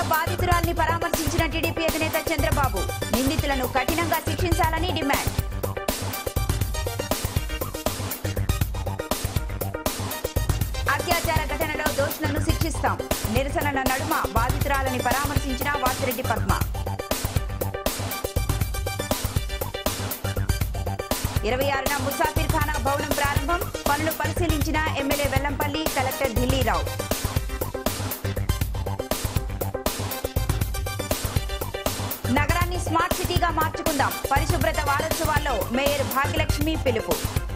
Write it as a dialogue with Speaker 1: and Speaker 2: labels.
Speaker 1: బాధితురాల్ని పరామర్శించిన TDP అధినేత చంద్రబాబు నిందితులను కఠినంగా శిక్షించాలని డిమాండ్ అత్యాచార ఘటనలో దోషులను శిక్షిస్తాం నిరసనల నడుమ బాధితురాలని పరామర్శించిన వాసిరెడ్డి పద్మ ఇరవై ఆరున ముసాఫిర్ ఖానా భవనం ప్రారంభం పనులు పరిశీలించిన ఎమ్మెల్యే వెల్లంపల్లి కలెక్టర్ ఢిల్లీరావు నగరాన్ని స్మార్ట్ సిటీగా మార్చుకుందాం పరిశుభ్రత వారోత్సవాల్లో మేయర్ భాగ్యలక్ష్మి పిలుపు